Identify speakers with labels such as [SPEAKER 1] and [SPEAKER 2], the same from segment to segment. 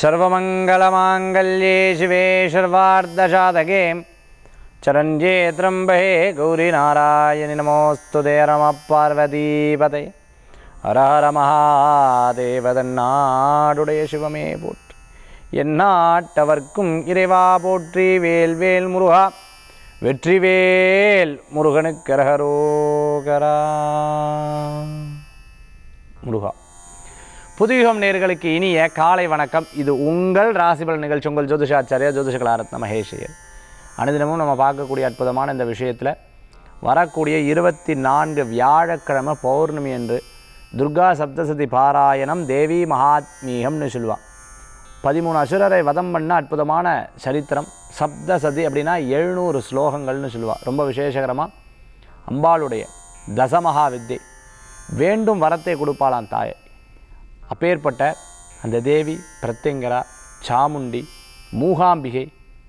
[SPEAKER 1] सर्वमङ्गलमाङ्गल्ये शिवे सर्वार्धसाधके चरञ्जे त्र्यम्बे गौरीनारायणि नमोऽस्तु ते नमः பார்வதீபதை ஹர ஹர மகாதேவதன்னாடுடைய சிவமே போற்றி எந்நாட்டவர்க்கும் இறைவா போற்றி வேல் வேல் முருகா வெற்றிவேல் முருகனுக்கு அரகரோகரா முருகா புதுயுகம் நேர்களுக்கு இனிய காலை வணக்கம் இது உங்கள் ராசிபலன் நிகழ்ச்சி உங்கள் ஜோதிஷாச்சாரியா ஜோதிஷ கலாரத்ன மகேஷையர் அனுதினமும் நம்ம பார்க்கக்கூடிய அற்புதமான இந்த விஷயத்தில் வரக்கூடிய இருபத்தி நான்கு வியாழக்கிழமை பௌர்ணமி என்று துர்கா சப்தசதி பாராயணம் தேவி மகாத்மீகம்னு சொல்லுவாள் பதிமூணு அசுரரை வதம் பண்ண அற்புதமான சரித்திரம் சப்தசதி அப்படின்னா எழுநூறு ஸ்லோகங்கள்னு சொல்லுவாள் ரொம்ப விசேஷகரமாக அம்பாளுடைய தசமகா வித்தை வேண்டும் வரத்தை கொடுப்பாளாம் தாயை அப்பேற்பட்ட அந்த தேவி பிரத்யங்கரா சாமுண்டி மூகாம்பிகை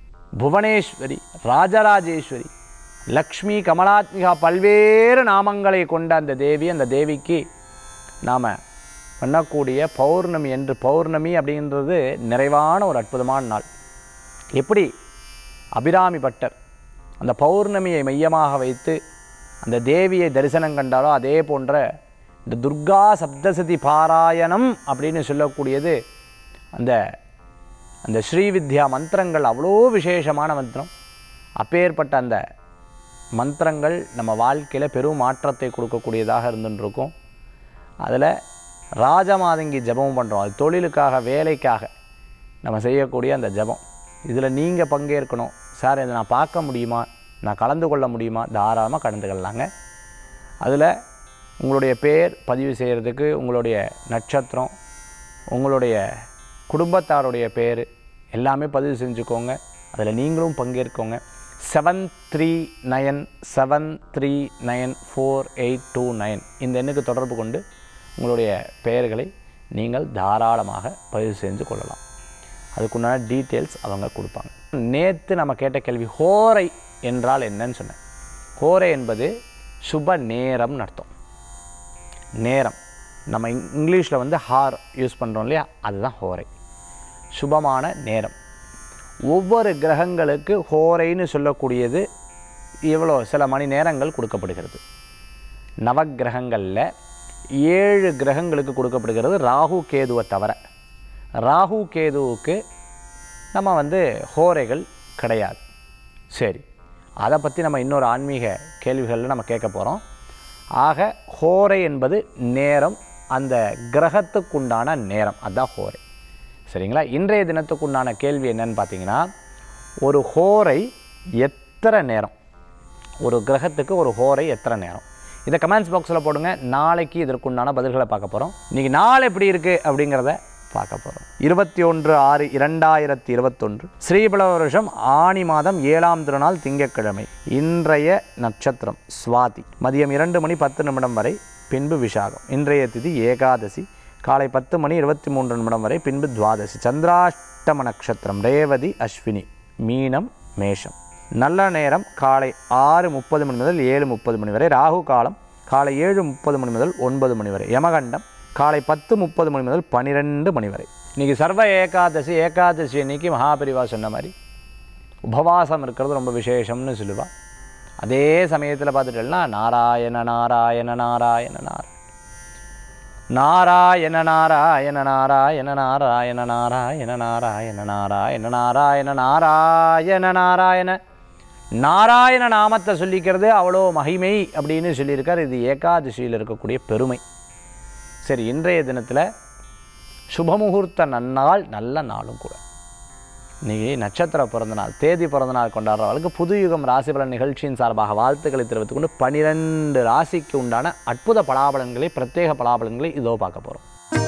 [SPEAKER 1] புவனேஸ்வரி ராஜராஜேஸ்வரி லக்ஷ்மி கமலாத்மிகா பல்வேறு நாமங்களை கொண்ட அந்த தேவி அந்த தேவிக்கு நாம் பண்ணக்கூடிய பௌர்ணமி என்று பௌர்ணமி அப்படின்றது நிறைவான ஒரு அற்புதமான நாள் எப்படி அபிராமி பட்டர் அந்த பௌர்ணமியை மையமாக வைத்து அந்த தேவியை தரிசனம் கண்டாலோ அதே போன்ற இந்த துர்கா சப்தசதி பாராயணம் அப்படின்னு சொல்லக்கூடியது அந்த அந்த ஸ்ரீவித்யா மந்திரங்கள் அவ்வளோ விசேஷமான மந்திரம் அப்பேற்பட்ட அந்த மந்திரங்கள் நம்ம வாழ்க்கையில் பெரும் மாற்றத்தை கொடுக்கக்கூடியதாக இருந்துருக்கும் அதில் ராஜமாதங்கி ஜபம் பண்ணுறோம் அது தொழிலுக்காக வேலைக்காக நம்ம செய்யக்கூடிய அந்த ஜபம் இதில் நீங்கள் பங்கேற்கணும் சார் இதை நான் பார்க்க முடியுமா நான் கலந்து கொள்ள முடியுமா தாராளமாக கலந்துக்கலாங்க அதில் உங்களுடைய பேர் பதிவு செய்கிறதுக்கு உங்களுடைய நட்சத்திரம் உங்களுடைய குடும்பத்தாருடைய பேர் எல்லாமே பதிவு செஞ்சுக்கோங்க அதில் நீங்களும் பங்கேற்கோங்க seven three nine seven three nine four eight two nine இந்த எண்ணுக்கு தொடர்பு கொண்டு உங்களுடைய பெயர்களை நீங்கள் தாராளமாக பதிவு செஞ்சு கொள்ளலாம் அதுக்குண்டான டீட்டெயில்ஸ் அவங்க கொடுப்பாங்க நேற்று நம்ம கேட்ட கேள்வி ஹோரை என்றால் என்னன்னு சொன்னேன் ஹோரை என்பது சுப நேரம்னு அர்த்தம் நேரம் நம்ம இங் இங்கிலீஷில் வந்து ஹார் யூஸ் பண்ணுறோம் இல்லையா அதுதான் ஹோரை சுபமான நேரம் ஒவ்வொரு கிரகங்களுக்கு ஹோரைன்னு சொல்லக்கூடியது இவ்வளோ சில மணி நேரங்கள் கொடுக்கப்படுகிறது நவக்கிரகங்களில் ஏழு கிரகங்களுக்கு கொடுக்கப்படுகிறது ராகு கேதுவை தவிர ராகு கேதுவுக்கு நம்ம வந்து ஹோரைகள் கிடையாது சரி அதை பற்றி நம்ம இன்னொரு ஆன்மீக கேள்விகளில் நம்ம கேட்க போகிறோம் ஆக ஹோரை என்பது நேரம் அந்த கிரகத்துக்குண்டான நேரம் அதுதான் ஹோரை சரிங்களா இன்றைய தினத்துக்குண்டான கேள்வி என்னன்னு பார்த்தீங்கன்னா ஒரு ஹோரை எத்தனை நேரம் ஒரு கிரகத்துக்கு ஒரு ஹோரை எத்தனை நேரம் இதை கமெண்ட்ஸ் பாக்ஸில் போடுங்க நாளைக்கு இதற்குண்டான பதில்களை பார்க்க போகிறோம் இன்றைக்கி நாள் எப்படி இருக்குது அப்படிங்கிறத பார்க்க போகிறோம் இருபத்தி ஒன்று ஆறு இரண்டாயிரத்தி இருபத்தொன்று ஸ்ரீபல வருஷம் ஆணி மாதம் ஏழாம் திருநாள் திங்கட்கிழமை இன்றைய நட்சத்திரம் சுவாதி மதியம் இரண்டு மணி பத்து நிமிடம் வரை பின்பு விஷாகம் இன்றைய திதி ஏகாதசி காலை பத்து மணி இருபத்தி மூன்று நிமிடம் வரை பின்பு துவாதசி சந்திராஷ்டம நட்சத்திரம் ரேவதி அஸ்வினி மீனம் மேஷம் நல்ல நேரம் காலை ஆறு முப்பது மணி முதல் ஏழு முப்பது மணி வரை ராகு காலம் காலை ஏழு முப்பது மணி முதல் ஒன்பது மணி வரை யமகண்டம் காலை பத்து முப்பது மணி முதல் பன்னிரெண்டு மணி வரை இன்றைக்கி சர்வ ஏகாதசி ஏகாதசி அன்னைக்கு மகாபரிவா சொன்ன மாதிரி உபவாசம் இருக்கிறது ரொம்ப விசேஷம்னு சொல்லுவாள் அதே சமயத்தில் பார்த்துட்டேன்னா நாராயண நாராயண நாராயண நாராயண நாராயண நாராயண நாராயண நாராயண நாராயண நாராயண நாராயண நாராயண நாராயண நாராயண நாராயண நாமத்தை சொல்லிக்கிறது அவ்வளோ மகிமை அப்படின்னு சொல்லியிருக்கார் இது ஏகாதசியில் இருக்கக்கூடிய பெருமை சரி இன்றைய தினத்தில் சுபமுகூர்த்த நன்னாள் நல்ல நாளும் கூட இன்றைக்கி நட்சத்திர பிறந்த நாள் தேதி பிறந்த நாள் கொண்டாடுறவர்களுக்கு புதுயுகம் ராசிபலன் நிகழ்ச்சியின் சார்பாக வாழ்த்துக்களை தெரிவித்துக் கொண்டு பனிரெண்டு ராசிக்கு உண்டான அற்புத பலாபலன்களை பிரத்யேக பலாபலன்களை இதோ பார்க்க போகிறோம்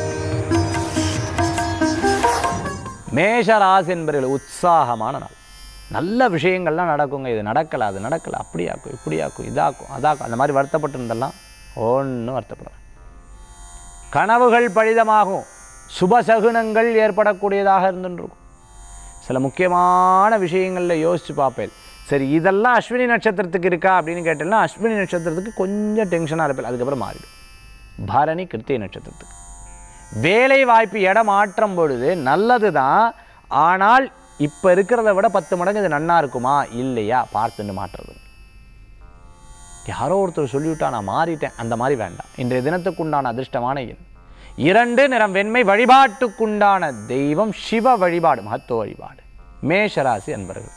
[SPEAKER 1] மேஷ ராசி என்பவர்கள் உற்சாகமான நாள் நல்ல விஷயங்கள்லாம் நடக்குங்க இது நடக்கலை அது நடக்கலை அப்படியாக்கும் இப்படியாக்கும் இதாக்கும் அதாக்கும் அந்த மாதிரி வருத்தப்பட்டு இருந்தெல்லாம் ஒன்றும் வருத்தப்படுறேன் கனவுகள் பழிதமாகும் சுபசகுனங்கள் ஏற்படக்கூடியதாக இருந்துருக்கும் சில முக்கியமான விஷயங்களில் யோசித்து பார்ப்பேன் சரி இதெல்லாம் அஸ்வினி நட்சத்திரத்துக்கு இருக்கா அப்படின்னு கேட்டேன்னா அஸ்வினி நட்சத்திரத்துக்கு கொஞ்சம் டென்ஷனாக இருப்பேன் அதுக்கப்புறம் மாறிடும் பரணி கிருத்திய நட்சத்திரத்துக்கு வேலை வாய்ப்பு இடம் மாற்றும் பொழுது நல்லது தான் ஆனால் இப்போ இருக்கிறத விட பத்து மடங்கு இது நன்னா இருக்குமா இல்லையா பார்த்துன்னு மாற்றுறது யாரோ ஒருத்தர் சொல்லிவிட்டா நான் மாறிட்டேன் அந்த மாதிரி வேண்டாம் இன்றைய தினத்துக்குண்டான அதிர்ஷ்டமான எண் இரண்டு நிறம் வெண்மை வழிபாட்டுக்குண்டான தெய்வம் சிவ வழிபாடு மகத்துவ வழிபாடு மேஷராசி அன்பர்கள்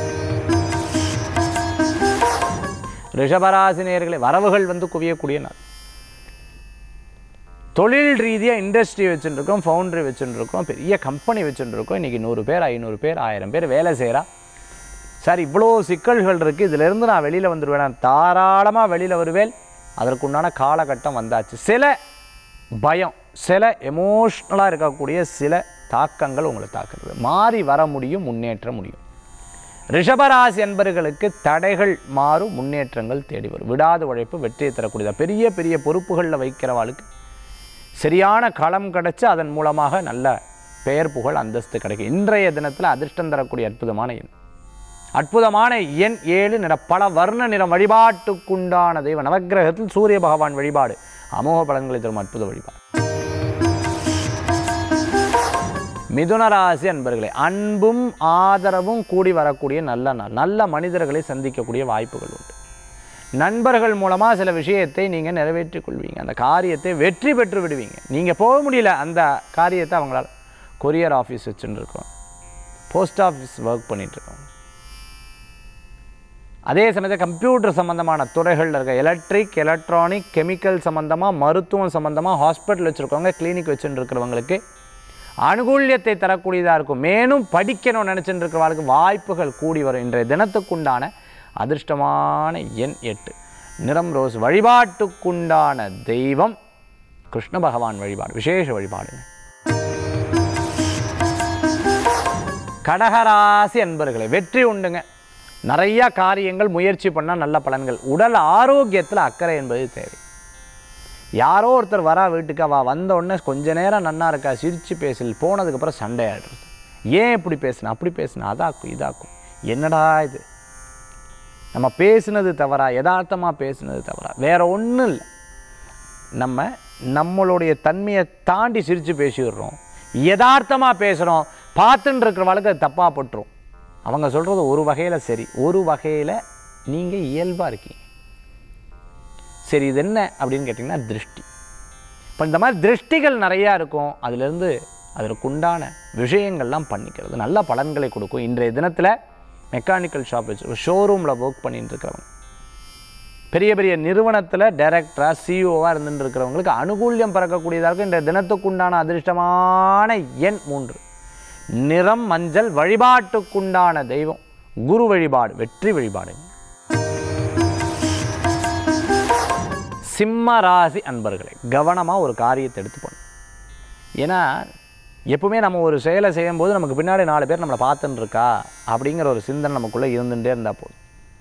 [SPEAKER 1] ரிஷபராசி நேயர்களே வரவுகள் வந்து குவியக்கூடிய நாள் தொழில் ரீதியாக இண்டஸ்ட்ரி வச்சுட்டு இருக்கோம் ஃபவுண்டரி வச்சுட்டு இருக்கோம் பெரிய கம்பெனி வச்சுட்டு இருக்கோம் இன்றைக்கி நூறு பேர் ஐநூறு பேர் ஆயிரம் பேர் வேலை செய்கிறா சார் இவ்வளோ சிக்கல்கள் இருக்குது இதிலிருந்து நான் வெளியில் வந்துடுவேன் நான் தாராளமாக வெளியில் வருவேன் அதற்குண்டான காலகட்டம் வந்தாச்சு சில பயம் சில எமோஷ்னலாக இருக்கக்கூடிய சில தாக்கங்கள் உங்களை தாக்குறது மாறி வர முடியும் முன்னேற்ற முடியும் ரிஷபராசி அன்பர்களுக்கு தடைகள் மாறும் முன்னேற்றங்கள் தேடி வரும் விடாத உழைப்பு வெற்றியை தரக்கூடியதா பெரிய பெரிய பொறுப்புகளில் வைக்கிறவாளுக்கு சரியான களம் கிடைச்சு அதன் மூலமாக நல்ல பெயர் புகழ் அந்தஸ்து கிடைக்கும் இன்றைய தினத்தில் அதிர்ஷ்டம் தரக்கூடிய அற்புதமான எண் அற்புதமான எண் ஏழு நிற பல வர்ண நிறம் வழிபாட்டுக்குண்டான தெய்வ நவக்கிரகத்தில் சூரிய பகவான் வழிபாடு அமோக பலன்களை தரும் அற்புத வழிபாடு மிதுன ராசி அன்பர்களே அன்பும் ஆதரவும் கூடி வரக்கூடிய நல்ல நாள் நல்ல மனிதர்களை சந்திக்கக்கூடிய வாய்ப்புகள் உண்டு நண்பர்கள் மூலமாக சில விஷயத்தை நீங்கள் நிறைவேற்றிக் கொள்வீங்க அந்த காரியத்தை வெற்றி பெற்று விடுவீங்க நீங்கள் போக முடியல அந்த காரியத்தை அவங்களால கொரியர் ஆஃபீஸ் வச்சுட்டு இருக்கோம் போஸ்ட் ஆஃபீஸ் ஒர்க் பண்ணிகிட்ருக்கோம் அதே சமயத்தில் கம்ப்யூட்டர் சம்மந்தமான துறைகளில் இருக்க எலக்ட்ரிக் எலக்ட்ரானிக் கெமிக்கல் சம்மந்தமாக மருத்துவம் சம்மந்தமாக ஹாஸ்பிட்டல் வச்சுருக்கவங்க கிளினிக் வச்சுட்டு இருக்கிறவங்களுக்கு அனுகூல்யத்தை தரக்கூடியதாக இருக்கும் மேலும் படிக்கணும்னு நினச்சிட்டு இருக்கிறவங்களுக்கு வாய்ப்புகள் கூடி வரும் இன்றைய தினத்துக்குண்டான அதிர்ஷ்டமான எண் எட்டு நிறம் ரோஸ் வழிபாட்டுக்குண்டான தெய்வம் கிருஷ்ண பகவான் வழிபாடு விசேஷ வழிபாடுங்க கடகராசி அன்பர்களே வெற்றி உண்டுங்க நிறைய காரியங்கள் முயற்சி பண்ணால் நல்ல பலன்கள் உடல் ஆரோக்கியத்தில் அக்கறை என்பது தேவை யாரோ ஒருத்தர் வரா வீட்டுக்கு அவள் வந்த உடனே கொஞ்ச நேரம் நன்னா இருக்கா சிரித்து பேசல் போனதுக்கப்புறம் சண்டை ஆடுறது ஏன் இப்படி பேசுன அப்படி பேசுன அதாக்கும் இதாக்கும் என்னடா இது நம்ம பேசுனது தவறா யதார்த்தமாக பேசுனது தவறா வேற ஒன்றும் இல்லை நம்ம நம்மளுடைய தன்மையை தாண்டி சிரித்து பேசிடுறோம் யதார்த்தமாக பேசுகிறோம் பார்த்துட்டு இருக்கிறவளுக்கு அது தப்பாக பட்டுரும் அவங்க சொல்கிறது ஒரு வகையில் சரி ஒரு வகையில் நீங்கள் இயல்பாக இருக்கீங்க சரி இது என்ன அப்படின்னு கேட்டிங்கன்னா திருஷ்டி இப்போ இந்த மாதிரி திருஷ்டிகள் நிறையா இருக்கும் அதிலிருந்து அதற்குண்டான விஷயங்கள்லாம் பண்ணிக்கிறது நல்ல பலன்களை கொடுக்கும் இன்றைய தினத்தில் மெக்கானிக்கல் ஷாப் வச்சு ஷோரூமில் ஒர்க் பண்ணிட்டு இருக்கிறவங்க பெரிய பெரிய நிறுவனத்தில் டைரக்டராக சிஇஓவாக இருந்துட்டு இருக்கிறவங்களுக்கு அனுகூல்யம் பிறக்கக்கூடியதாக இருக்கும் இன்றைய தினத்துக்குண்டான அதிர்ஷ்டமான எண் மூன்று நிறம் மஞ்சள் வழிபாட்டுக்குண்டான தெய்வம் குரு வழிபாடு வெற்றி வழிபாடுங்க சிம்ம ராசி அன்பர்களே கவனமாக ஒரு காரியத்தை எடுத்து பண்ணும் ஏன்னா எப்பவுமே நம்ம ஒரு செயலை செய்யும்போது நமக்கு பின்னாடி நாலு பேர் நம்மளை பார்த்துன்னு இருக்கா அப்படிங்கிற ஒரு சிந்தனை நமக்குள்ளே இருந்துகிட்டே இருந்தால் போதும்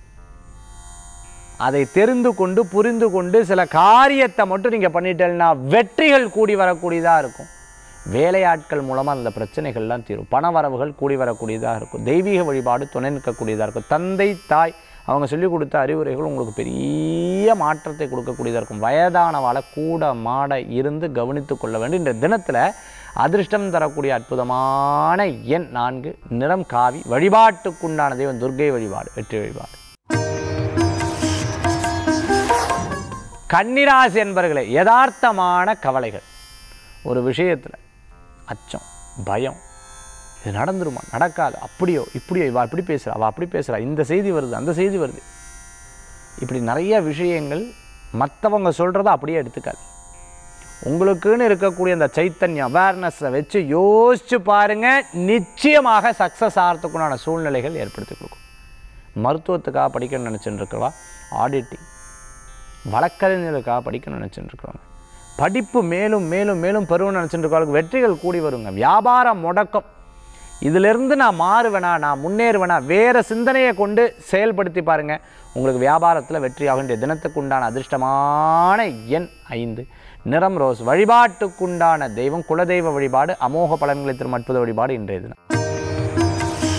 [SPEAKER 1] அதை தெரிந்து கொண்டு புரிந்து கொண்டு சில காரியத்தை மட்டும் நீங்கள் பண்ணிட்டேன்னா வெற்றிகள் கூடி வரக்கூடியதாக இருக்கும் வேலையாட்கள் மூலமாக அந்த பிரச்சனைகள்லாம் தீரும் பண வரவுகள் கூடி வரக்கூடியதாக இருக்கும் தெய்வீக வழிபாடு துணை நிற்கக்கூடியதாக இருக்கும் தந்தை தாய் அவங்க சொல்லிக் கொடுத்த அறிவுரைகள் உங்களுக்கு பெரிய மாற்றத்தை கொடுக்கக்கூடியதாக இருக்கும் வயதானவாளை கூட மாட இருந்து கவனித்து கொள்ள வேண்டும் இந்த தினத்தில் அதிர்ஷ்டம் தரக்கூடிய அற்புதமான எண் நான்கு நிறம் காவி வழிபாட்டுக்குண்டான தெய்வம் துர்க்கை வழிபாடு வெற்றி வழிபாடு கன்னிராசி என்பர்களே யதார்த்தமான கவலைகள் ஒரு விஷயத்தில் அச்சம் பயம் இது நடந்துருமா நடக்காது அப்படியோ இப்படியோ இவள் அப்படி பேசுகிறா அவள் அப்படி பேசுகிறா இந்த செய்தி வருது அந்த செய்தி வருது இப்படி நிறைய விஷயங்கள் மற்றவங்க சொல்கிறத அப்படியே எடுத்துக்காது உங்களுக்குன்னு இருக்கக்கூடிய அந்த சைத்தன்யம் அவேர்னஸை வச்சு யோசிச்சு பாருங்கள் நிச்சயமாக சக்ஸஸ் ஆகிறதுக்குண்டான சூழ்நிலைகள் ஏற்படுத்தி கொடுக்கும் மருத்துவத்துக்காக படிக்கணும்னு நினச்சிட்டு இருக்கவா ஆடிட்டிங் வழக்கறிஞர்களுக்காக படிக்கணும்னு நினச்சிட்டு இருக்கிறவங்க படிப்பு மேலும் மேலும் மேலும் பெருவன்னு நினச்சிட்டு இருக்கவங்களுக்கு வெற்றிகள் கூடி வருங்க வியாபாரம் முடக்கம் இதிலிருந்து நான் மாறுவேனா நான் முன்னேறுவேனா வேறு சிந்தனையை கொண்டு செயல்படுத்தி பாருங்கள் உங்களுக்கு வியாபாரத்தில் வெற்றியாகின்ற தினத்துக்குண்டான அதிர்ஷ்டமான எண் ஐந்து நிறம் ரோஸ் வழிபாட்டுக்குண்டான தெய்வம் குலதெய்வ வழிபாடு அமோக பலன்களை தரும் அற்புத வழிபாடு இன்றைய தினம்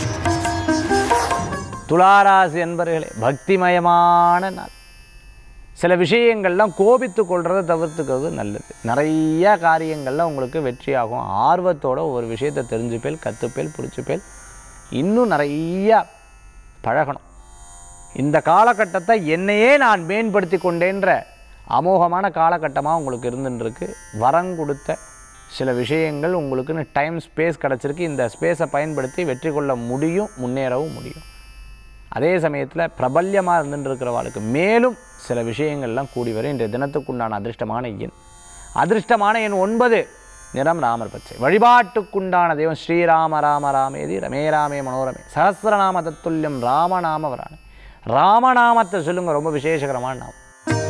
[SPEAKER 1] துளாராசி என்பர்களே பக்திமயமான நாள் சில விஷயங்கள்லாம் கோபித்து கொள்றதை தவிர்த்துக்கிறது நல்லது நிறைய காரியங்கள்ல உங்களுக்கு வெற்றியாகும் ஆர்வத்தோட ஒரு விஷயத்தை தெரிஞ்சுப்பேல் கற்றுப்பேல் பிடிச்சிப்பேல் இன்னும் நிறையா பழகணும் இந்த காலகட்டத்தை என்னையே நான் மேம்படுத்தி கொண்டேன்ற அமோகமான காலகட்டமாக உங்களுக்கு இருந்துருக்கு வரம் கொடுத்த சில விஷயங்கள் உங்களுக்குன்னு டைம் ஸ்பேஸ் கிடச்சிருக்கு இந்த ஸ்பேஸை பயன்படுத்தி வெற்றி கொள்ள முடியும் முன்னேறவும் முடியும் அதே சமயத்தில் பிரபல்யமாக இருந்துட்டு இருக்கிறவாளுக்கு மேலும் சில விஷயங்கள்லாம் கூடி வரும் இன்றைய தினத்துக்குண்டான அதிர்ஷ்டமான எண் அதிர்ஷ்டமான எண் ஒன்பது நிறம் ராமர் பச்சை வழிபாட்டுக்குண்டான தெய்வம் ஸ்ரீராம ராம ராமேதி ரமே ராமே மனோரமே சகசிரநாம தத்துல்யம் ராமநாம வரானே ராமநாமத்தை சொல்லுங்க ரொம்ப விசேஷகரமான நாமம்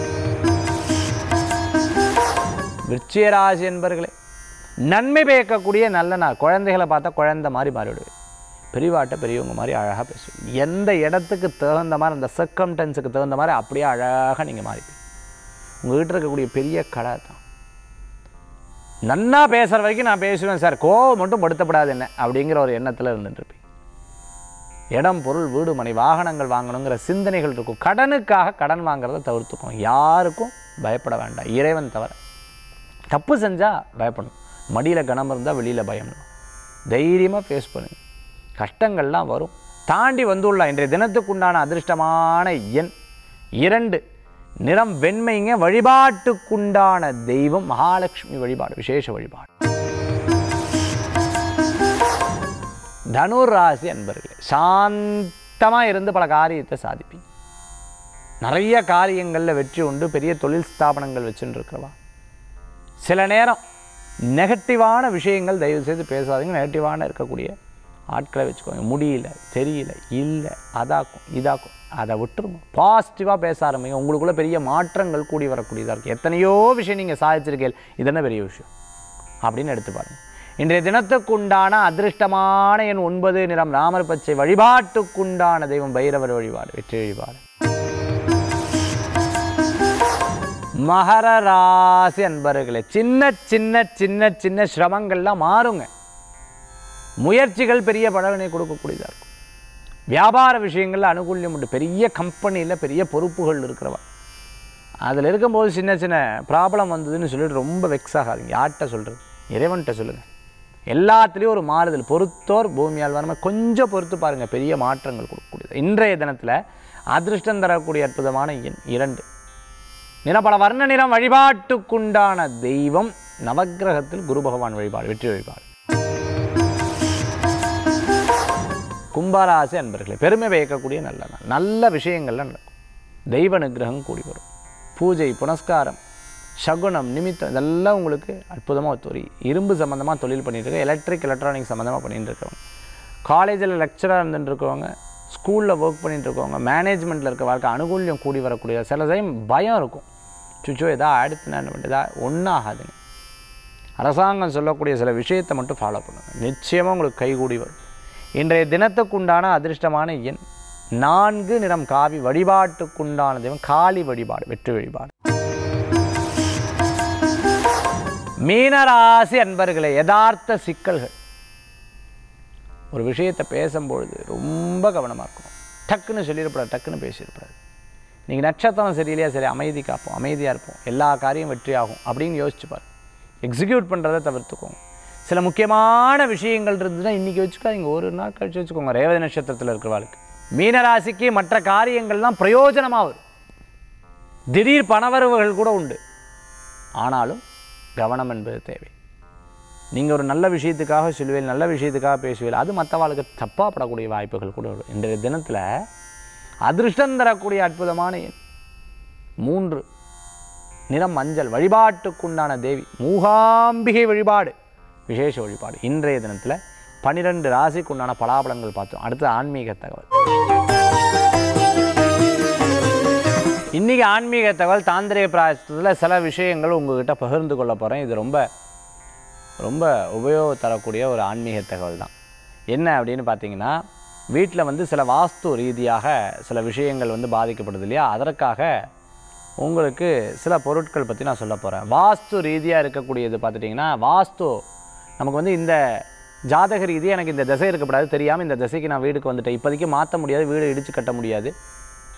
[SPEAKER 1] விருச்சிகராசி என்பர்களே நன்மை பயக்கக்கூடிய நல்ல நாள் குழந்தைகளை பார்த்தா குழந்தை மாதிரி மாறிவிடுவேன் பெரியவாட்ட பெரியவங்க மாதிரி அழகாக பேசுவேன் எந்த இடத்துக்கு தகுந்த மாதிரி அந்த சர்க்கம்டன்ஸுக்கு தகுந்த மாதிரி அப்படியே அழகாக நீங்கள் மாறிப்பீங்க உங்ககிட்ட இருக்கக்கூடிய பெரிய கடை தான் நன்னா பேசுகிற வரைக்கும் நான் பேசுவேன் சார் கோவம் மட்டும் படுத்தப்படாது என்ன அப்படிங்கிற ஒரு எண்ணத்தில் இருந்துட்டுருப்பீங்க இடம் பொருள் வீடு மனை வாகனங்கள் வாங்கணுங்கிற சிந்தனைகள் இருக்கும் கடனுக்காக கடன் வாங்குறத தவிர்த்துக்கும் யாருக்கும் பயப்பட வேண்டாம் இறைவன் தவிர தப்பு செஞ்சால் பயப்படணும் மடியில் கனம் இருந்தால் வெளியில் பயம்னு தைரியமாக ஃபேஸ் பண்ணுங்க கஷ்டங்கள்லாம் வரும் தாண்டி வந்துள்ளா இன்றைய தினத்துக்குண்டான அதிர்ஷ்டமான எண் இரண்டு நிறம் வெண்மைங்க வழிபாட்டுக்குண்டான தெய்வம் மகாலட்சுமி வழிபாடு விசேஷ வழிபாடு தனுர் ராசி அன்பர்களே சாந்தமாக இருந்து பல காரியத்தை சாதிப்பீங்க நிறைய காரியங்களில் வெற்றி உண்டு பெரிய தொழில் ஸ்தாபனங்கள் வச்சுட்டு இருக்கிறவா சில நேரம் நெகட்டிவான விஷயங்கள் தயவு செய்து பேசாதீங்க நெகட்டிவான இருக்கக்கூடிய ஆட்களை வச்சுக்கோங்க முடியல தெரியல இல்லை அதாக்கும் இதாக்கும் அதை விட்டுருங்க பாசிட்டிவாக பேச ஆரம்பிங்க உங்களுக்குள்ள பெரிய மாற்றங்கள் கூடி வரக்கூடியதாக இருக்குது எத்தனையோ விஷயம் நீங்கள் சாதிச்சிருக்கீங்க இது என்ன பெரிய விஷயம் அப்படின்னு எடுத்து பாருங்க இன்றைய தினத்துக்குண்டான அதிர்ஷ்டமான எண் ஒன்பது நிறம் ராமர் பச்சை வழிபாட்டுக்குண்டான தெய்வம் பைரவர் வழிபாடு வெற்றி வழிபாடு மகர ராசி அன்பர்களே சின்ன சின்ன சின்ன சின்ன சிரமங்கள்லாம் மாறுங்க முயற்சிகள் பெரிய பலனை கொடுக்கக்கூடியதாக இருக்கும் வியாபார விஷயங்களில் அனுகூல்யம் உண்டு பெரிய கம்பெனியில் பெரிய பொறுப்புகள் இருக்கிறவா அதில் இருக்கும்போது சின்ன சின்ன ப்ராப்ளம் வந்ததுன்னு சொல்லிட்டு ரொம்ப வெக்ஸ் ஆகாதீங்க யார்கிட்ட சொல்கிறது இறைவன்கிட்ட சொல்லுங்கள் எல்லாத்துலேயும் ஒரு மாறுதல் பொறுத்தோர் பூமியால் வரமா கொஞ்சம் பொறுத்து பாருங்கள் பெரிய மாற்றங்கள் கொடுக்கக்கூடியது இன்றைய தினத்தில் அதிர்ஷ்டம் தரக்கூடிய அற்புதமான எண் இரண்டு நிறப்பல வர்ண நிறம் வழிபாட்டுக்குண்டான தெய்வம் நவக்கிரகத்தில் குரு பகவான் வழிபாடு வெற்றி வழிபாடு கும்பராசி அன்பர்களே பெருமை பயக்கக்கூடிய நல்ல நாள் நல்ல விஷயங்கள்லாம் நடக்கும் தெய்வ நிகிரகம் கூடி வரும் பூஜை புனஸ்காரம் சகுனம் நிமித்தம் இதெல்லாம் உங்களுக்கு அற்புதமாக ஒத்துவரி இரும்பு சம்மந்தமாக தொழில் பண்ணிட்டு இருக்க எலக்ட்ரிக் எலக்ட்ரானிக் சம்மந்தமாக பண்ணிட்டு இருக்கவங்க காலேஜில் லெக்சராக இருந்துட்டு இருக்கவங்க ஸ்கூலில் ஒர்க் பண்ணிட்டு இருக்கவங்க மேனேஜ்மெண்ட்டில் இருக்க வாழ்க்கை அனுகூல்யம் கூடி வரக்கூடிய சில டைம் பயம் இருக்கும் சுச்சோ எதா அடுத்து என்ன பண்ணுறதா ஒன்றும் ஆகாதுங்க அரசாங்கம் சொல்லக்கூடிய சில விஷயத்தை மட்டும் ஃபாலோ பண்ணுங்கள் நிச்சயமாக உங்களுக்கு கைகூடி வரும் இன்றைய தினத்துக்குண்டான அதிர்ஷ்டமான எண் நான்கு நிறம் காவி வழிபாட்டுக்குண்டான தெய்வம் காளி வழிபாடு வெற்றி வழிபாடு மீனராசி அன்பர்களே யதார்த்த சிக்கல்கள் ஒரு விஷயத்தை பேசும்பொழுது ரொம்ப கவனமாக இருக்கணும் டக்குன்னு சொல்லிடக்கூடாது டக்குன்னு பேசிடக்கூடாது நீங்கள் நட்சத்திரம் சரியில்லையா சரி அமைதி காப்போம் அமைதியாக இருப்போம் எல்லா காரியம் வெற்றியாகும் அப்படின்னு யோசிச்சு பாரு எக்ஸிக்யூட் பண்ணுறதை தவிர்த்துக்கோங்க சில முக்கியமான விஷயங்கள் இருந்ததுன்னா இன்றைக்கி வச்சுக்காதீங்க ஒரு நாள் கழிச்சு வச்சுக்கோங்க ரேவதி நட்சத்திரத்தில் இருக்கிறவாளுக்கு மீனராசிக்கு மற்ற காரியங்கள்லாம் பிரயோஜனமாக வரும் திடீர் பணவரவுகள் கூட உண்டு ஆனாலும் கவனம் என்பது தேவை நீங்கள் ஒரு நல்ல விஷயத்துக்காக சொல்லுவேன் நல்ல விஷயத்துக்காக பேசுவேன் அது மற்றவாளுக்கு தப்பாக படக்கூடிய வாய்ப்புகள் கூட வரும் இன்றைய தினத்தில் அதிர்ஷ்டம் தரக்கூடிய அற்புதமான எண் மூன்று நிறம் மஞ்சள் வழிபாட்டுக்குண்டான தேவி மூகாம்பிகை வழிபாடு விசேஷ வழிபாடு இன்றைய தினத்தில் பன்னிரெண்டு ராசிக்குண்டான பலாபலங்கள் பார்த்தோம் அடுத்து ஆன்மீக தகவல் இன்றைக்கி ஆன்மீக தகவல் தாந்திரிக பிராயசத்தில் சில விஷயங்கள் உங்ககிட்ட பகிர்ந்து கொள்ள போகிறேன் இது ரொம்ப ரொம்ப உபயோகம் தரக்கூடிய ஒரு ஆன்மீக தகவல் தான் என்ன அப்படின்னு பார்த்தீங்கன்னா வீட்டில் வந்து சில வாஸ்து ரீதியாக சில விஷயங்கள் வந்து பாதிக்கப்படுது இல்லையா அதற்காக உங்களுக்கு சில பொருட்கள் பற்றி நான் சொல்ல போகிறேன் வாஸ்து ரீதியாக இருக்கக்கூடியது பார்த்துட்டிங்கன்னா வாஸ்து நமக்கு வந்து இந்த ஜாதக ரீதியாக எனக்கு இந்த திசை இருக்கக்கூடாது தெரியாமல் இந்த திசைக்கு நான் வீடுக்கு வந்துட்டேன் இப்போதைக்கு மாற்ற முடியாது வீடு இடித்து கட்ட முடியாது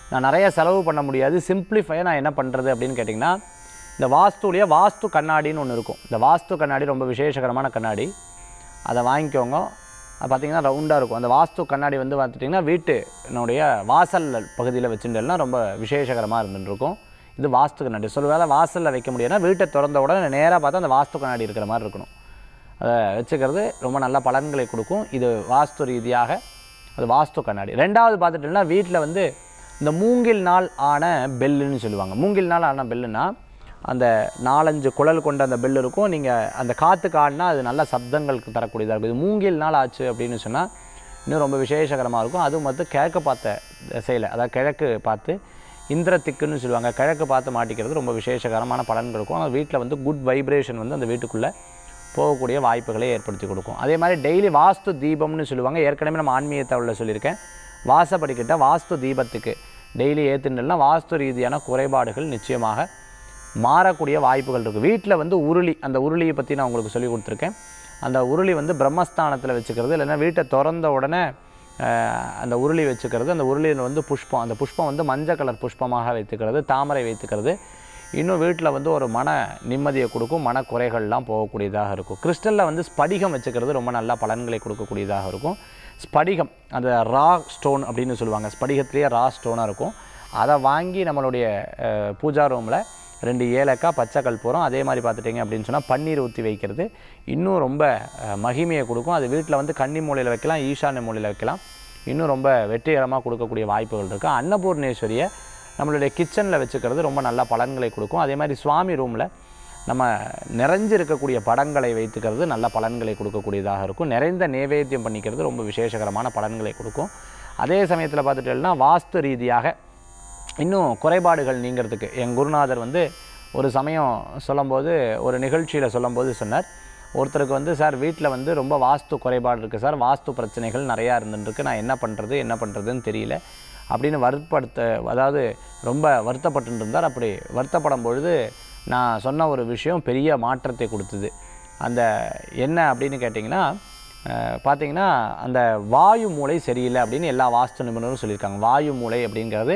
[SPEAKER 1] நான் நிறைய செலவு பண்ண முடியாது சிம்பிளிஃபையாக நான் என்ன பண்ணுறது அப்படின்னு கேட்டிங்கன்னா இந்த வாஸ்துலேயே வாஸ்து கண்ணாடின்னு ஒன்று இருக்கும் இந்த வாஸ்து கண்ணாடி ரொம்ப விசேஷகரமான கண்ணாடி அதை வாங்கிக்கோங்க அது பார்த்தீங்கன்னா ரவுண்டாக இருக்கும் அந்த வாஸ்து கண்ணாடி வந்து பார்த்துட்டிங்கன்னா வீட்டுனுடைய வாசல் பகுதியில் வச்சுட்டேன்னா ரொம்ப விசேஷகரமாக இருந்துட்டு இருக்கும் இது வாஸ்து கண்ணாடி சொல்லுவேல வாசலில் வைக்க முடியாதுன்னா வீட்டை திறந்த உடனே நேராக பார்த்தா அந்த வாஸ்து கண்ணாடி இருக்கிற மாதிரி இருக்கணும் அதை வச்சுக்கிறது ரொம்ப நல்ல பலன்களை கொடுக்கும் இது வாஸ்து ரீதியாக அது வாஸ்து கண்ணாடி ரெண்டாவது பார்த்துட்டோம்னா வீட்டில் வந்து இந்த மூங்கில் நாள் ஆன பெல்லுன்னு சொல்லுவாங்க மூங்கில் நாள் ஆன பெல்லுன்னா அந்த நாலஞ்சு குழல் கொண்ட அந்த பெல் இருக்கும் நீங்கள் அந்த காற்றுக்கு ஆடினா அது நல்ல சப்தங்களுக்கு தரக்கூடியதாக இருக்கும் இது மூங்கில் நாள் ஆச்சு அப்படின்னு சொன்னால் இன்னும் ரொம்ப விசேஷகரமாக இருக்கும் அதுவும் வந்து கிழக்கு பார்த்த திசையில் அதாவது கிழக்கு பார்த்து இந்திரத்திக்குன்னு சொல்லுவாங்க கிழக்கு பார்த்து மாட்டிக்கிறது ரொம்ப விசேஷகரமான பலன்கள் இருக்கும் ஆனால் வீட்டில் வந்து குட் வைப்ரேஷன் வந்து அந்த வீட்டுக்குள்ளே போகக்கூடிய வாய்ப்புகளை ஏற்படுத்தி கொடுக்கும் அதே மாதிரி டெய்லி வாஸ்து தீபம்னு சொல்லுவாங்க ஏற்கனவே நம்ம ஆன்மீக தகவலில் சொல்லியிருக்கேன் வாசப்படிக்கிட்ட வாஸ்து தீபத்துக்கு டெய்லி ஏற்றுனா வாஸ்து ரீதியான குறைபாடுகள் நிச்சயமாக மாறக்கூடிய வாய்ப்புகள் இருக்குது வீட்டில் வந்து உருளி அந்த உருளியை பற்றி நான் உங்களுக்கு சொல்லி கொடுத்துருக்கேன் அந்த உருளி வந்து பிரம்மஸ்தானத்தில் வச்சுக்கிறது இல்லைன்னா வீட்டை திறந்த உடனே அஹ், அந்த உருளி வச்சுக்கிறது அந்த உருளியில் வந்து புஷ்பம் அந்த புஷ்பம் வந்து மஞ்சள் கலர் புஷ்பமாக வைத்துக்கிறது தாமரை வைத்துக்கிறது இன்னும் வீட்டில் வந்து ஒரு மன நிம்மதியை கொடுக்கும் மன குறைகள்லாம் போகக்கூடியதாக இருக்கும் கிறிஸ்டலில் வந்து ஸ்படிகம் வச்சுக்கிறது ரொம்ப நல்ல பலன்களை கொடுக்கக்கூடியதாக இருக்கும் ஸ்படிகம் அந்த ரா ஸ்டோன் அப்படின்னு சொல்லுவாங்க ஸ்படிகத்திலேயே ரா ஸ்டோனாக இருக்கும் அதை வாங்கி நம்மளுடைய அஹ், பூஜா ரூமில் ரெண்டு ஏலக்காய் பச்சை கற்பூரம் அதே மாதிரி பார்த்துட்டிங்க அப்படின்னு சொன்னால் பன்னீர் ஊற்றி வைக்கிறது இன்னும் ரொம்ப அஹ், மகிமையை கொடுக்கும் அது வீட்டில் வந்து கன்னி மூலையில் வைக்கலாம் ஈசான்ய மூலையில் வைக்கலாம் இன்னும் ரொம்ப வெற்றிகரமாக கொடுக்கக்கூடிய வாய்ப்புகள் இருக்குது அன்னபூர்ணேஸ்வரியை நம்மளுடைய கிச்சனில் வச்சுக்கிறது ரொம்ப நல்ல பலன்களை கொடுக்கும் அதே மாதிரி சுவாமி ரூமில் நம்ம நிறைஞ்சு இருக்கக்கூடிய படங்களை வைத்துக்கிறது நல்ல பலன்களை கொடுக்கக்கூடியதாக இருக்கும் நிறைந்த நேவேத்தியம் பண்ணிக்கிறது ரொம்ப விசேஷகரமான பலன்களை கொடுக்கும் அதே சமயத்தில் பார்த்துட்டோம்னா வாஸ்து ரீதியாக இன்னும் குறைபாடுகள் நீங்கிறதுக்கு என் குருநாதர் வந்து ஒரு சமயம் சொல்லும்போது ஒரு நிகழ்ச்சியில் சொல்லும்போது சொன்னார் ஒருத்தருக்கு வந்து சார் வீட்டில் வந்து ரொம்ப வாஸ்து குறைபாடு இருக்குது சார் வாஸ்து பிரச்சனைகள் நிறையா இருந்துருக்கு நான் என்ன பண்ணுறது என்ன பண்ணுறதுன்னு தெரியல அப்படின்னு வருத்தப்படுத்த அதாவது ரொம்ப வருத்தப்பட்டு இருந்தார் அப்படி வருத்தப்படும் பொழுது நான் சொன்ன ஒரு விஷயம் பெரிய மாற்றத்தை கொடுத்தது அந்த என்ன அப்படின்னு கேட்டிங்கன்னா அஹ், பார்த்தீங்கன்னா அந்த வாயு மூளை சரியில்லை அப்படின்னு எல்லா வாஸ்து நிபுணரும் சொல்லியிருக்காங்க வாயு மூளை அப்படிங்கிறது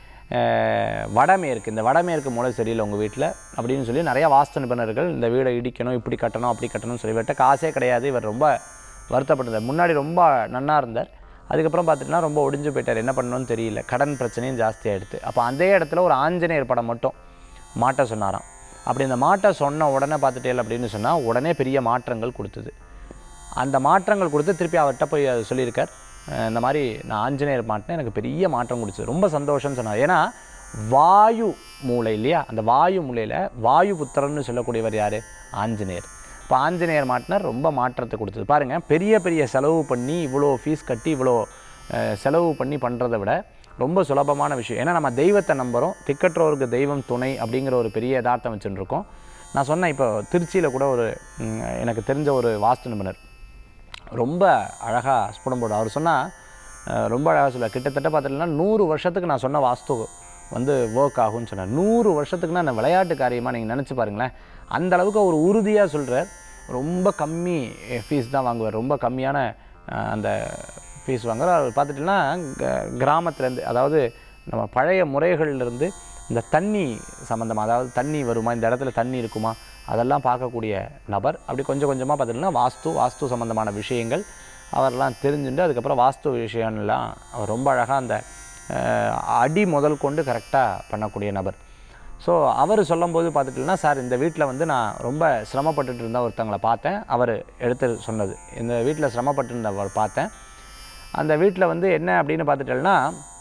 [SPEAKER 1] அஹ், வடமேற்கு இந்த வடமேற்கு மூலை சரியில்லை உங்கள் வீட்டில் அப்படின்னு சொல்லி நிறைய வாஸ்து நிபுணர்கள் இந்த வீடை இடிக்கணும் இப்படி கட்டணும் அப்படி கட்டணும்னு சொல்லி இவர்கிட்ட காசே கிடையாது இவர் ரொம்ப வருத்தப்பட்டிருந்தார் முன்னாடி ரொம்ப நன்னா இருந்தார் அதுக்கப்புறம் பார்த்துட்டுனா ரொம்ப ஒடிஞ்சு போயிட்டார் என்ன பண்ணணும்னு தெரியல கடன் பிரச்சனையும் ஜாஸ்தியாகிடுது அப்போ அதே இடத்துல ஒரு ஆஞ்சநேயர் படம் மட்டும் மாட்ட சொன்னாராம் அப்படி இந்த மாட்டை சொன்ன உடனே பார்த்துட்டேன் அப்படின்னு சொன்னால் உடனே பெரிய மாற்றங்கள் கொடுத்தது அந்த மாற்றங்கள் கொடுத்து திருப்பி அவர்கிட்ட போய் அது சொல்லியிருக்கார் அஹ் இந்த மாதிரி நான் ஆஞ்சநேயர் மாட்டினேன் எனக்கு பெரிய மாற்றம் கொடுத்தது ரொம்ப சந்தோஷம்னு சொன்னார் ஏன்னா வாயு மூளை இல்லையா அந்த வாயு மூலையில் வாயு புத்திரன்னு சொல்லக்கூடியவர் யார் ஆஞ்சநேயர் இப்போ ஆஞ்சநேயர் மாட்டினார் ரொம்ப மாற்றத்தை கொடுத்தது பாருங்கள் பெரிய பெரிய செலவு பண்ணி இவ்வளோ ஃபீஸ் கட்டி இவ்வளோ அஹ், செலவு பண்ணி பண்ணுறதை விட ரொம்ப சுலபமான விஷயம் ஏன்னா நம்ம தெய்வத்தை நம்புகிறோம் திக்கற்றோருக்கு தெய்வம் துணை அப்படிங்கிற ஒரு பெரிய யதார்த்தம் வச்சுட்டு இருக்கோம் நான் சொன்னேன் இப்போ திருச்சியில் கூட ஒரு ம், எனக்கு தெரிஞ்ச ஒரு வாஸ்து நிபுணர் ரொம்ப அழகாக ஸ்புடம் போடு அவர் சொன்னால் ரொம்ப அழகாக சொல்ல கிட்டத்தட்ட பார்த்துட்டீங்கன்னா நூறு வருஷத்துக்கு நான் சொன்ன வாஸ்து வந்து ஒர்க் ஆகும்னு சொன்னார் நூறு வருஷத்துக்குன்னா அந்த விளையாட்டு காரியமாக நீங்கள் நினச்சி பாருங்களேன் அந்த அளவுக்கு அவர் உறுதியாக சொல்கிறார் ரொம்ப கம்மி ஃபீஸ் தான் வாங்குவார் ரொம்ப கம்மியான அஹ், அந்த ஃபீஸ் வாங்குவார் அவர் பார்த்துட்டிங்கன்னா கிராமத்துலேருந்து அதாவது நம்ம பழைய முறைகள்லேருந்து இந்த தண்ணி சம்மந்தமாக அதாவது தண்ணி வருமா இந்த இடத்துல தண்ணி இருக்குமா அதெல்லாம் பார்க்கக்கூடிய நபர் அப்படி கொஞ்சம் கொஞ்சமாக பார்த்துட்டிங்கன்னா வாஸ்து வாஸ்து சம்மந்தமான விஷயங்கள் அவரெல்லாம் தெரிஞ்சுட்டு அதுக்கப்புறம் வாஸ்து விஷயம்லாம் அவர் ரொம்ப அழகாக அந்த அஹ், அடி முதல் கொண்டு கரெக்டாக பண்ணக்கூடிய நபர் ஸோ அவர் சொல்லும்போது பார்த்துட்டிங்கன்னா சார் இந்த வீட்டில் வந்து நான் ரொம்ப சிரமப்பட்டுட்டு இருந்த ஒருத்தங்களை பார்த்தேன் அவர் எடுத்து சொன்னது இந்த வீட்டில் சிரமப்பட்டு இருந்தவர் பார்த்தேன் அந்த வீட்டில் வந்து என்ன அப்படின்னு பார்த்துட்டேன்னா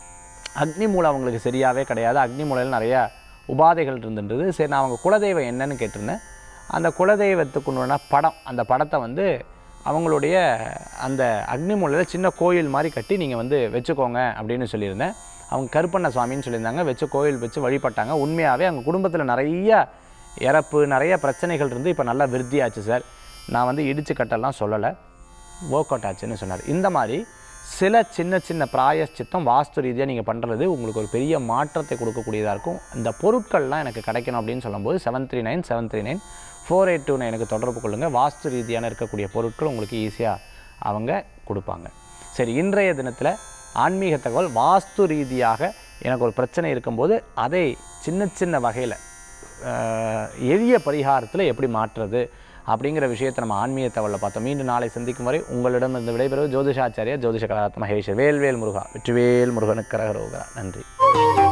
[SPEAKER 1] அக்னி மூலம் அவங்களுக்கு சரியாகவே கிடையாது அக்னி மூலையில் நிறைய உபாதைகள் இருந்துன்றது சரி நான் அவங்க குலதெய்வம் என்னன்னு கேட்டிருந்தேன் அந்த குலதெய்வத்துக்கு உண்டான படம் அந்த படத்தை வந்து அவங்களுடைய அந்த அக்னி மூலையில் சின்ன கோயில் மாதிரி கட்டி நீங்கள் வந்து வச்சுக்கோங்க அப்படின்னு சொல்லியிருந்தேன் அவங்க கருப்பண்ண சுவாமின்னு சொல்லியிருந்தாங்க வச்சு கோயில் வச்சு வழிபட்டாங்க உண்மையாகவே அவங்க குடும்பத்தில் நிறைய இறப்பு நிறைய பிரச்சனைகள் இருந்து இப்போ நல்லா விருத்தியாச்சு சார் நான் வந்து இடிச்சு கட்டெல்லாம் சொல்லலை ஒர்க் அவுட் ஆச்சுன்னு சொன்னார் இந்த மாதிரி சில சின்ன சின்ன பிராயஷ்சித்தம் வாஸ்து ரீதியாக நீங்கள் பண்ணுறது உங்களுக்கு ஒரு பெரிய மாற்றத்தை கொடுக்கக்கூடியதாக இருக்கும் இந்த பொருட்கள்லாம் எனக்கு கிடைக்கணும் அப்படின்னு சொல்லும்போது seven three nine seven three nine four eight two எனக்கு தொடர்பு கொள்ளுங்கள் வாஸ்து ரீதியான இருக்கக்கூடிய பொருட்கள் உங்களுக்கு ஈஸியாக அவங்க கொடுப்பாங்க சரி இன்றைய தினத்தில் ஆன்மீக தகவல் வாஸ்து ரீதியாக எனக்கு ஒரு பிரச்சனை இருக்கும்போது அதை சின்ன சின்ன வகையில் எளிய பரிகாரத்தில் எப்படி மாற்றுறது அப்படிங்கிற விஷயத்தை நம்ம ஆன்மீக தவளில் பார்த்தோம் மீண்டும் நாளை சந்திக்கும் வரை உங்களிடம் இருந்து விடைபெறுவது ஜோதிஷாச்சாரியா ஜோதிஷ கலாரத் மகேஷ் வேல்வேல் முருகா வெற்றிவேல் முருகனுக்கு கரகரோகரா நன்றி